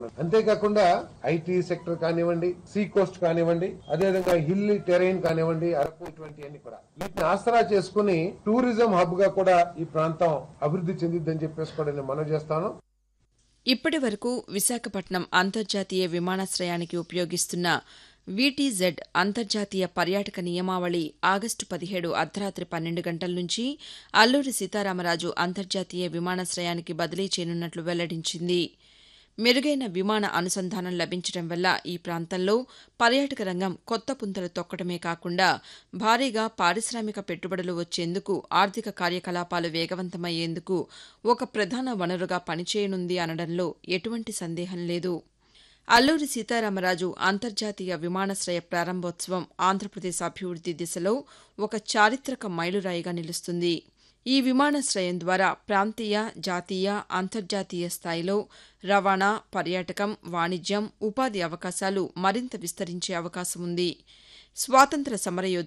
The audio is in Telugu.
అంతేకాకుండా ఐటీ సెక్టర్ కానివ్వండి సీ కోస్ట్ కానివ్వండి అదేవిధంగా హిల్ టెరైన్ కానివ్వండి అరకు ఇటువంటివన్నీ కూడా వీటిని ఆసరా చేసుకుని టూరిజం హబ్ గా కూడా ఈ ప్రాంతం అభివృద్ధి చెందిద్దని చెప్పేసి కూడా నేను మనవి చేస్తాను ఇప్పటి వరకు విశాఖపట్నం అంతర్జాతీయ విమానాశ్రయానికి ఉపయోగిస్తున్న వీటీజెడ్ అంతర్జాతీయ పర్యాటక నియమావళి ఆగస్టు పదిహేడు అర్ధరాత్రి పన్నెండు గంటల నుంచి అల్లూరి సీతారామరాజు అంతర్జాతీయ విమానాశ్రయానికి బదిలీ చేయనున్నట్లు వెల్లడించింది మెరుగైన విమాన అనుసంధానం లభించడం వల్ల ఈ ప్రాంతంలో పర్యాటక రంగం కొత్త పుంతలు తొక్కడమే కాకుండా భారీగా పారిశ్రామిక పెట్టుబడులు వచ్చేందుకు ఆర్థిక కార్యకలాపాలు వేగవంతమయ్యేందుకు ఒక ప్రధాన వనరుగా పనిచేయనుంది అనడంలో ఎటువంటి సందేహం లేదు అల్లూరి సీతారామరాజు అంతర్జాతీయ విమానాశ్రయ ప్రారంభోత్సవం ఆంధ్రప్రదేశ్ అభివృద్ది దిశలో ఒక చారిత్రక మైలురాయిగా నిలుస్తుంది ఈ విమానాశ్రయం ద్వారా ప్రాంతీయ జాతీయ అంతర్జాతీయ స్థాయిలో రవాణా పర్యాటకం వాణిజ్యం ఉపాధి అవకాశాలు మరింత విస్తరించే అవకాశం ఉంది స్వాతంత్ర సమరయోధులు